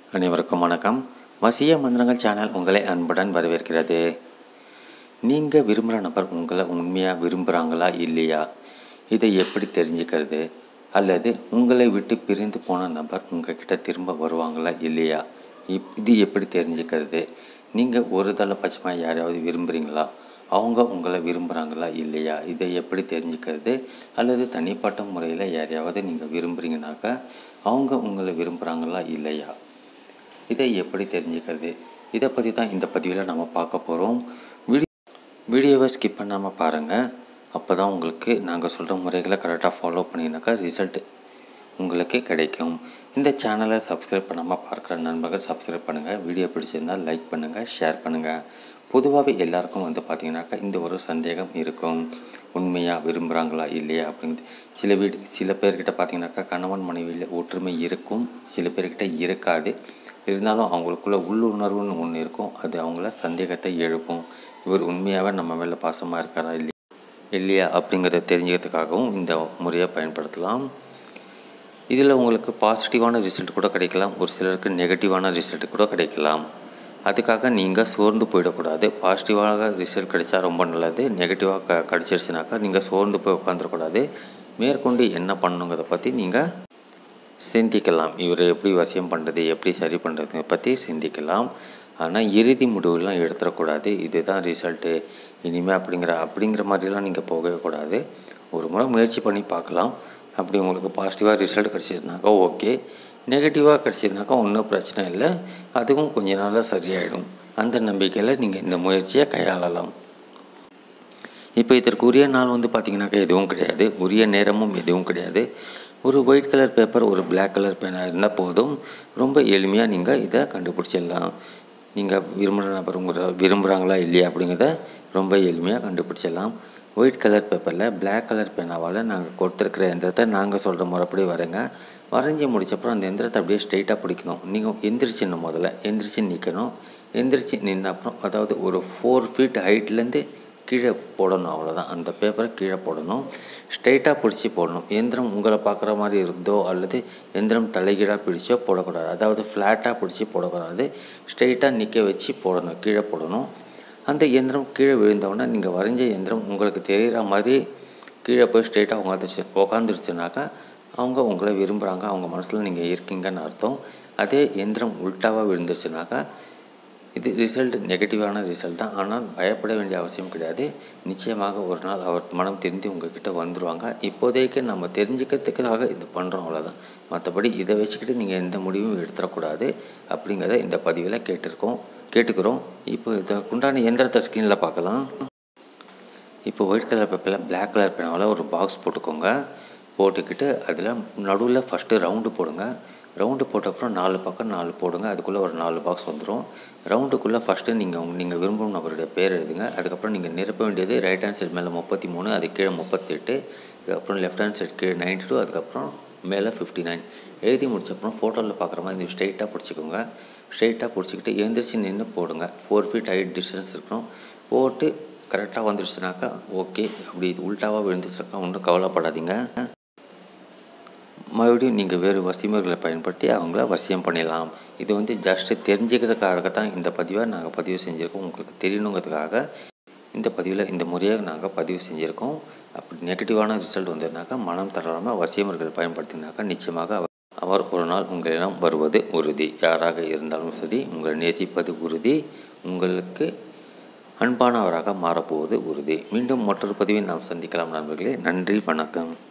அனைவருக்கும் வணக்கம் வசிய மந்திரங்கள் சேனல் உங்களை அன்புடன் வரவேற்கிறது நீங்கள் விரும்புகிற நபர் உங்களை உண்மையாக விரும்புகிறாங்களா இல்லையா இதை எப்படி தெரிஞ்சுக்கிறது அல்லது உங்களை விட்டு பிரிந்து போன நபர் உங்ககிட்ட திரும்ப வருவாங்களா இல்லையா இப் இது எப்படி தெரிஞ்சுக்கிறது நீங்கள் ஒரு பட்சமாக யாரையாவது விரும்புகிறீங்களா அவங்க உங்களை விரும்புகிறாங்களா இல்லையா இதை எப்படி தெரிஞ்சுக்கிறது அல்லது தனிப்பட்ட முறையில் யாரையாவது நீங்கள் விரும்புகிறீங்கனாக்கா அவங்க உங்களை விரும்புகிறாங்களா இல்லையா இதை எப்படி தெரிஞ்சுக்கிறது இதை பற்றி தான் இந்த பதிவில் நம்ம பார்க்க போகிறோம் வீடியோ வீடியோவை ஸ்கிப் பண்ணாமல் பாருங்கள் அப்போ தான் உங்களுக்கு நாங்கள் சொல்கிற முறைகளை கரெக்டாக ஃபாலோ பண்ணிங்கனாக்கா ரிசல்ட் உங்களுக்கு கிடைக்கும் இந்த சேனலை சப்ஸ்கிரைப் பண்ணாமல் பார்க்குற நண்பர்கள் சப்ஸ்கிரைப் பண்ணுங்கள் வீடியோ பிடிச்சிருந்தால் லைக் பண்ணுங்கள் ஷேர் பண்ணுங்கள் பொதுவாகவே எல்லாருக்கும் வந்து பார்த்திங்கனாக்கா இந்த ஒரு சந்தேகம் இருக்கும் உண்மையாக விரும்புகிறாங்களா இல்லையா அப்படிங்கிறது சில வீடு சில பேர்கிட்ட பார்த்திங்கனாக்கா கணவன் மனைவியில் ஒற்றுமை இருக்கும் சில பேர்கிட்ட இருக்காது இருந்தாலும் அவங்களுக்குள்ள உள்ளுணர்வுன்னு ஒன்று இருக்கும் அது அவங்கள சந்தேகத்தை எழுப்பும் இவர் உண்மையாகவே நம்ம மேலே பாசமாக இருக்காரா இல்லையா இல்லையா அப்படிங்கிறத தெரிஞ்சுக்கிறதுக்காகவும் இந்த முறையை பயன்படுத்தலாம் இதில் உங்களுக்கு பாசிட்டிவான ரிசல்ட் கூட கிடைக்கலாம் ஒரு சிலருக்கு நெகட்டிவான ரிசல்ட் கூட கிடைக்கலாம் அதுக்காக நீங்கள் சோர்ந்து போயிடக்கூடாது பாசிட்டிவாக ரிசல்ட் கிடைச்சா ரொம்ப நல்லது நெகட்டிவாக க கிடச்சிருச்சுனாக்கா நீங்கள் சோர்ந்து போய் உட்காந்துடக்கூடாது மேற்கொண்டு என்ன பண்ணணுங்கிறத பற்றி நீங்கள் சிந்திக்கலாம் இவரை எப்படி வசியம் பண்ணுறது எப்படி சரி பண்ணுறது பற்றி சிந்திக்கலாம் ஆனால் இறுதி முடிவுலாம் எடுத்துடக்கூடாது இதுதான் ரிசல்ட்டு இனிமேல் அப்படிங்கிற அப்படிங்கிற மாதிரிலாம் நீங்கள் போகவே கூடாது ஒரு முறை முயற்சி பண்ணி பார்க்கலாம் அப்படி உங்களுக்கு பாசிட்டிவாக ரிசல்ட் கிடச்சிதுனாக்கா ஓகே நெகட்டிவாக கிடச்சிதுனாக்கா ஒன்றும் பிரச்சனை இல்லை அதுவும் கொஞ்ச நாளில் சரியாயிடும் அந்த நம்பிக்கையில் நீங்கள் இந்த முயற்சியை கையாளலாம் இப்போ இதற்கு உரிய நாள் வந்து பார்த்திங்கனாக்கா எதுவும் கிடையாது உரிய நேரமும் எதுவும் கிடையாது ஒரு ஒயிட் கலர் பேப்பர் ஒரு பிளாக் கலர் பேனாக இருந்தால் போதும் ரொம்ப எளிமையாக நீங்கள் இதை கண்டுபிடிச்சிடலாம் நீங்கள் விரும்புகிற நபர் உங்களை விரும்புகிறாங்களா இல்லையா அப்படிங்கிறத ரொம்ப எளிமையாக கண்டுபிடிச்சிடலாம் ஒயிட் கலர் பேப்பரில் பிளாக் கலர் பேனாவால் நாங்கள் கொடுத்துருக்குற எந்திரத்தை நாங்கள் சொல்கிற முறைப்படி வரைங்க வரைஞ்சி முடிச்சப்பறம் அந்த எந்திரத்தை அப்படியே ஸ்ட்ரெயிட்டாக பிடிக்கணும் நீங்கள் எந்திரிச்சிடணும் முதல்ல எந்திரிச்சு நிற்கணும் எந்திரிச்சு நின்ன அப்புறம் அதாவது ஒரு ஃபோர் ஃபீட் ஹைட்லேருந்து கீழே போடணும் அவ்வளோதான் அந்த பேப்பரை கீழே போடணும் ஸ்ட்ரைட்டாக பிடிச்சி போடணும் எந்திரம் உங்களை பார்க்குற மாதிரி இருந்தோ அல்லது எந்திரம் தலைகீழாக பிடிச்சோ போடக்கூடாது அதாவது ஃப்ளாட்டாக பிடிச்சி போடக்கூடாது ஸ்ட்ரைட்டாக நிற்க வச்சு போடணும் கீழே போடணும் அந்த இயந்திரம் கீழே விழுந்தவுடனே நீங்கள் வரைஞ்ச இயந்திரம் உங்களுக்கு தெரிகிற மாதிரி கீழே போய் ஸ்ட்ரெயிட்டாக உட்காந்துச்சு உட்காந்துருச்சுனாக்கா அவங்க உங்களை விரும்புகிறாங்க அவங்க மனசில் நீங்கள் இருக்கீங்கன்னு அர்த்தம் அதே எந்திரம் உல்ட்டாவாக விழுந்துருச்சுனாக்கா இது ரிசல்ட் நெகட்டிவான ரிசல்ட் தான் ஆனால் பயப்பட வேண்டிய அவசியம் கிடையாது நிச்சயமாக ஒரு நாள் அவர் மனம் தெரிந்து உங்ககிட்ட வந்துடுவாங்க இப்போதைக்கு நம்ம தெரிஞ்சுக்கிறதுக்காக இது பண்ணுறோம் அவ்வளோதான் மற்றபடி இதை வச்சுக்கிட்டு நீங்கள் எந்த முடிவும் எடுத்துடக்கூடாது அப்படிங்கிறத இந்த பதிவில் கேட்டிருக்கோம் கேட்டுக்கிறோம் இப்போ இதற்குண்டான எந்திரத்தை ஸ்க்ரீனில் பார்க்கலாம் இப்போ ஒயிட் கலர் பேப்பரில் பிளாக் கலர் பேனாவில் ஒரு பாக்ஸ் போட்டுக்கோங்க போட்டுக்கிட்டு அதில் நடுவில் ஃபஸ்ட்டு ரவுண்டு போடுங்க ரவுண்டு போட்ட அப்புறம் நாலு பக்கம் நாலு போடுங்க அதுக்குள்ளே ஒரு நாலு பாக்ஸ் வந்துடும் ரவுண்டுக்குள்ளே ஃபஸ்ட்டு நீங்கள் நீங்கள் விரும்பும் நபருடைய பேர் எழுதுங்க அதுக்கப்புறம் நீங்கள் நிரப்ப வேண்டியது ரைட் ஹேண்ட் சைடு மேலே முப்பத்தி மூணு அது கீழே முப்பத்தெட்டு அதுக்கப்புறம் லெஃப்ட் ஹேண்ட் சைடு கீழே நைன்டி டூ அதுக்கப்புறம் மேலே ஃபிஃப்டி நைன் எழுதி முடிச்சப்பறம் ஃபோட்டோவில் பார்க்குற மாதிரி இந்த ஸ்ட்ரெயிட்டாக பிடிச்சிக்கோங்க ஸ்ட்ரெயிட்டாக பிடிச்சிக்கிட்டு எழுந்திரிச்சு நின்று போடுங்க ஃபோர் ஃபீட் ஹைட் டிஸ்டன்ஸ் இருக்கணும் போட்டு கரெக்டாக வந்துருச்சுனாக்கா ஓகே அப்படி இது உல்ட்டாவாக விழுந்துச்சுனாக்கா ஒன்றும் கவலைப்படாதீங்க மறுபடியும் நீங்கள் வேறு வசிமுறைகளை பயன்படுத்தி அவங்கள வசியம் பண்ணிடலாம் இது வந்து ஜஸ்ட்டு தெரிஞ்சுக்கிறதுக்காக தான் இந்த பதிவை நாங்கள் பதிவு செஞ்சுருக்கோம் உங்களுக்கு தெரியணுங்கிறதுக்காக இந்த பதிவில் இந்த முறையை நாங்கள் பதிவு செஞ்சுருக்கோம் அப்படி நெகட்டிவான ரிசல்ட் வந்ததுனாக்கா மனம் தளராமல் வசியமுறைகள் பயன்படுத்தினாக்கா நிச்சயமாக அவர் அவர் ஒரு நாள் உங்களிடம் வருவது உறுதி யாராக இருந்தாலும் சரி உங்களை நேசிப்பது உறுதி உங்களுக்கு அன்பானவராக மாறப்போவது உறுதி மீண்டும் மற்றொரு பதிவில் நாம் சந்திக்கலாம் நண்பர்களே நன்றி வணக்கம்